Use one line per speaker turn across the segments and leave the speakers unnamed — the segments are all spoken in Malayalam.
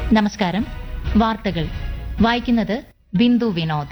നമസ്കാരം വാർത്തകൾ വായിക്കുന്നത് ബിന്ദു വിനോദ്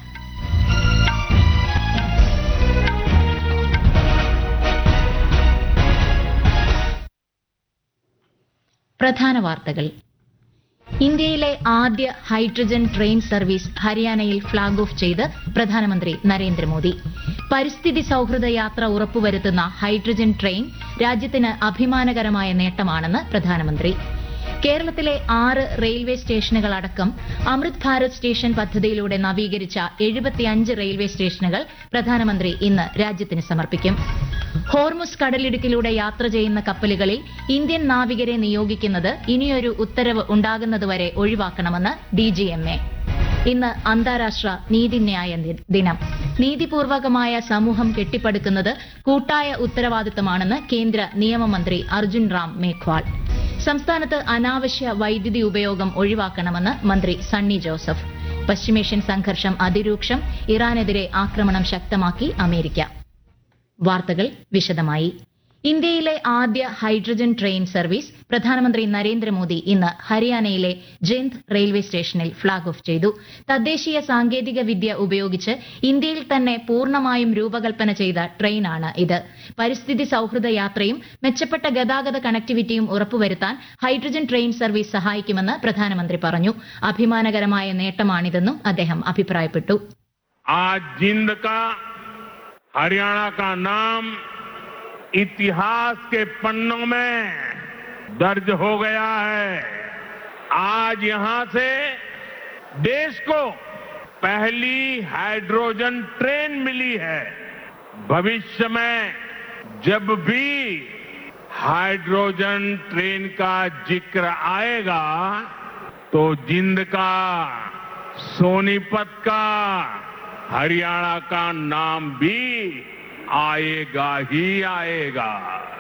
പ്രധാന വാർത്തകൾ ഇന്ത്യയിലെ ആദ്യ ഹൈഡ്രജൻ ട്രെയിൻ സർവീസ് ഹരിയാനയിൽ ഫ്ളാഗ് ഓഫ് ചെയ്ത് പ്രധാനമന്ത്രി നരേന്ദ്രമോദി പരിസ്ഥിതി സൌഹൃദ യാത്ര ഉറപ്പുവരുത്തുന്ന ഹൈഡ്രജൻ ട്രെയിൻ രാജ്യത്തിന് അഭിമാനകരമായ നേട്ടമാണെന്ന് പ്രധാനമന്ത്രി കേരളത്തിലെ ആറ് റെയിൽവേ സ്റ്റേഷനുകളടക്കം അമൃത് ഭാരത് സ്റ്റേഷൻ പദ്ധതിയിലൂടെ നവീകരിച്ച എഴുപത്തിയഞ്ച് റെയിൽവേ സ്റ്റേഷനുകൾ പ്രധാനമന്ത്രി ഇന്ന് രാജ്യത്തിന് സമർപ്പിക്കും ഹോർമുസ് കടലിടുക്കിലൂടെ യാത്ര ചെയ്യുന്ന കപ്പലുകളിൽ ഇന്ത്യൻ നാവികരെ നിയോഗിക്കുന്നത് ഇനിയൊരു ഉത്തരവ് ഉണ്ടാകുന്നതുവരെ ഒഴിവാക്കണമെന്ന് ഡിജിഎംഎ ഇന്ന് അന്താരാഷ്ട്ര നീതിന്യായ ദി- ദിനം നീതിപൂർവകമായ സമൂഹം കെട്ടിപ്പടുക്കുന്നത് കൂട്ടായ ഉത്തരവാദിത്തമാണെന്ന് കേന്ദ്ര നിയമമന്ത്രി അർജുൻ റാം മേഘ്വാൾ സംസ്ഥാനത്ത് അനാവശ്യ വൈദ്യുതി ഉപയോഗം ഒഴിവാക്കണമെന്ന് മന്ത്രി സണ്ണി ജോസഫ് പശ്ചിമേഷ്യൻ സംഘർഷം അതിരൂക്ഷം ഇറാനെതിരെ ആക്രമണം ശക്തമാക്കി അമേരിക്ക വാർത്തകൾ വിശദമായി ഇന്ത്യയിലെ ആദ്യ ഹൈഡ്രജൻ ട്രെയിൻ സർവീസ് പ്രധാനമന്ത്രി നരേന്ദ്രമോദി ഇന്ന് ഹരിയാനയിലെ ജിന്ദ് റെയിൽവേ സ്റ്റേഷനിൽ ഫ്ളാഗ് ഓഫ് ചെയ്തു തദ്ദേശീയ സാങ്കേതിക വിദ്യ ഉപയോഗിച്ച് ഇന്ത്യയിൽ തന്നെ പൂർണ്ണമായും രൂപകൽപ്പന ചെയ്ത ട്രെയിനാണ് ഇത് പരിസ്ഥിതി സൌഹൃദ യാത്രയും മെച്ചപ്പെട്ട ഗതാഗത കണക്ടിവിറ്റിയും ഉറപ്പുവരുത്താൻ ഹൈഡ്രജൻ ട്രെയിൻ സർവീസ് സഹായിക്കുമെന്ന് പ്രധാനമന്ത്രി പറഞ്ഞു അഭിമാനകരമായ നേട്ടമാണിതെന്നും അദ്ദേഹം അഭിപ്രായപ്പെട്ടു
आज जिंद का हरियाणा का नाम इतिहास के पन्नों में दर्ज हो गया है आज यहां से देश को पहली हाइड्रोजन ट्रेन मिली है भविष्य में जब भी हाइड्रोजन ट्रेन का जिक्र आएगा तो जिंद का सोनीपत का हरियाणा का नाम भी आएगा ही आएगा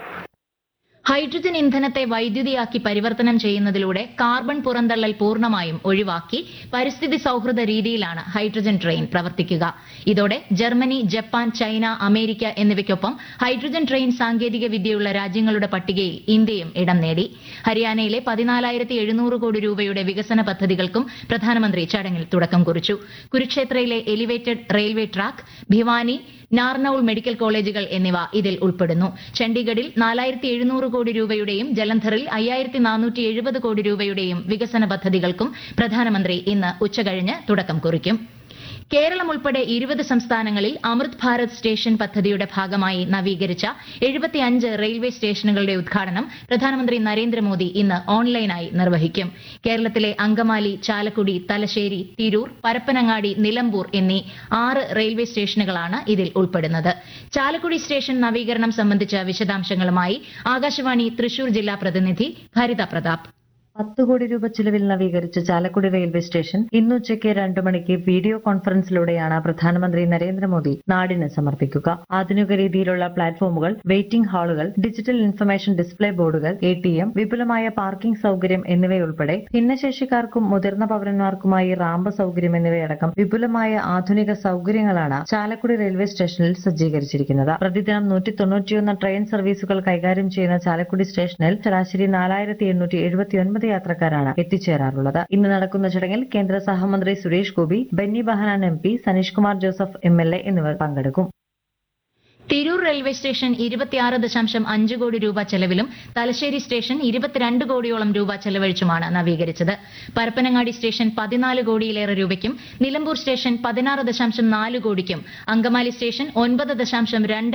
ഹൈഡ്രജൻ ഇന്ധനത്തെ വൈദ്യുതിയാക്കി പരിവർത്തനം ചെയ്യുന്നതിലൂടെ കാർബൺ പുറന്തള്ളൽ പൂർണ്ണമായും ഒഴിവാക്കി പരിസ്ഥിതി സൌഹൃദ രീതിയിലാണ് ഹൈഡ്രജൻ ട്രെയിൻ പ്രവർത്തിക്കുക ഇതോടെ ജർമ്മനി ജപ്പാൻ ചൈന അമേരിക്ക എന്നിവയ്ക്കൊപ്പം ഹൈഡ്രജൻ ട്രെയിൻ സാങ്കേതിക വിദ്യയുള്ള രാജ്യങ്ങളുടെ പട്ടികയിൽ ഇന്ത്യയും ഇടം നേടി ഹരിയാനയിലെ പതിനാലായിരത്തി എഴുന്നൂറ് കോടി രൂപയുടെ വികസന പദ്ധതികൾക്കും പ്രധാനമന്ത്രി ചടങ്ങിൽ തുടക്കം കുറിച്ചു കുരുക്ഷേത്രയിലെ elevated railway track Bhiwani Narnaul medical കോളേജുകൾ എന്നിവ ഇതിൽ ഉൾപ്പെടുന്നു ചണ്ഡീഗഡിൽ നാലായിരത്തി എഴുന്നൂറ് കോടി രൂപയുടെയും ജലന്ധറിൽ അയ്യായിരത്തി നാനൂറ്റി എഴുപത് കോടി രൂപയുടെയും വികസന പദ്ധതികൾക്കും പ്രധാനമന്ത്രി ഇന്ന് ഉച്ചകഴിഞ്ഞ് തുടക്കം കുറിക്കും കേരളം ഉൾപ്പെടെ ഇരുപത് സംസ്ഥാനങ്ങളിൽ അമൃത് ഭാരത് സ്റ്റേഷൻ പദ്ധതിയുടെ ഭാഗമായി നവീകരിച്ച എഴുപത്തിയഞ്ച് റെയിൽവേ സ്റ്റേഷനുകളുടെ ഉദ്ഘാടനം പ്രധാനമന്ത്രി നരേന്ദ്രമോദി ഇന്ന് ഓൺലൈനായി നിർവഹിക്കും കേരളത്തിലെ അങ്കമാലി ചാലക്കുടി തലശ്ശേരി തിരൂർ പരപ്പനങ്ങാടി നിലമ്പൂർ എന്നീ ആറ് റെയിൽവേ സ്റ്റേഷനുകളാണ് ഇതിൽ ഉൾപ്പെടുന്നത് ചാലക്കുടി സ്റ്റേഷൻ നവീകരണം സംബന്ധിച്ച വിശദാംശങ്ങളുമായി ആകാശവാണി തൃശൂർ ജില്ലാ പ്രതിനിധി ഭരിത പ്രതാപ്
പത്ത് കോടി രൂപ ചിലവിൽ നവീകരിച്ച ചാലക്കുടി റെയിൽവേ സ്റ്റേഷൻ ഇന്ന് ഉച്ചയ്ക്ക് രണ്ടു മണിക്ക് വീഡിയോ കോൺഫറൻസിലൂടെയാണ് പ്രധാനമന്ത്രി നരേന്ദ്രമോദി നാടിന് സമർപ്പിക്കുക ആധുനിക രീതിയിലുള്ള പ്ലാറ്റ്ഫോമുകൾ വെയിറ്റിംഗ് ഹാളുകൾ ഡിജിറ്റൽ ഇൻഫർമേഷൻ ഡിസ്പ്ലേ ബോർഡുകൾ എ ടി എം വിപുലമായ പാർക്കിംഗ് സൗകര്യം എന്നിവയുൾപ്പെടെ ഭിന്നശേഷിക്കാർക്കും മുതിർന്ന പൌരന്മാർക്കുമായി റാമ്പ് സൗകര്യം എന്നിവയടക്കം വിപുലമായ ആധുനിക സൗകര്യങ്ങളാണ് ചാലക്കുടി റെയിൽവേ സ്റ്റേഷനിൽ സജ്ജീകരിച്ചിരിക്കുന്നത് പ്രതിദിനം നൂറ്റി തൊണ്ണൂറ്റിയൊന്ന് ട്രെയിൻ സർവീസുകൾ കൈകാര്യം ചെയ്യുന്ന ചാലക്കുടി സ്റ്റേഷനിൽ ശരാശരി നാലായിരത്തി എണ്ണൂറ്റി എഴുപത്തിയൊൻപത് യാത്രക്കാരാണ് എത്തിച്ചേരാറുള്ളത് ഇന്ന് നടക്കുന്ന ചടങ്ങിൽ കേന്ദ്ര സഹമന്ത്രി Suresh Gopi Benny Behanan M P Saneesh Kumar Joseph M L A എന്നിവർ പങ്കെടുക്കും
തിരൂർ റെയിൽവേ സ്റ്റേഷൻ ഇരുപത്തിയാറ് ദശാംശം അഞ്ച് കോടി രൂപ ചെലവിലും തലശ്ശേരി സ്റ്റേഷൻ ഇരുപത്തിരണ്ട് കോടിയോളം രൂപ ചെലവഴിച്ചുമാണ് നവീകരിച്ചത് പരപ്പനങ്ങാടി സ്റ്റേഷൻ പതിനാല് കോടിയിലേറെ രൂപയ്ക്കും നിലമ്പൂർ സ്റ്റേഷൻ പതിനാറ് ദശാംശം നാല് കോടിക്കും അങ്കമാലി സ്റ്റേഷൻ ഒൻപത് ദശാംശം രണ്ട്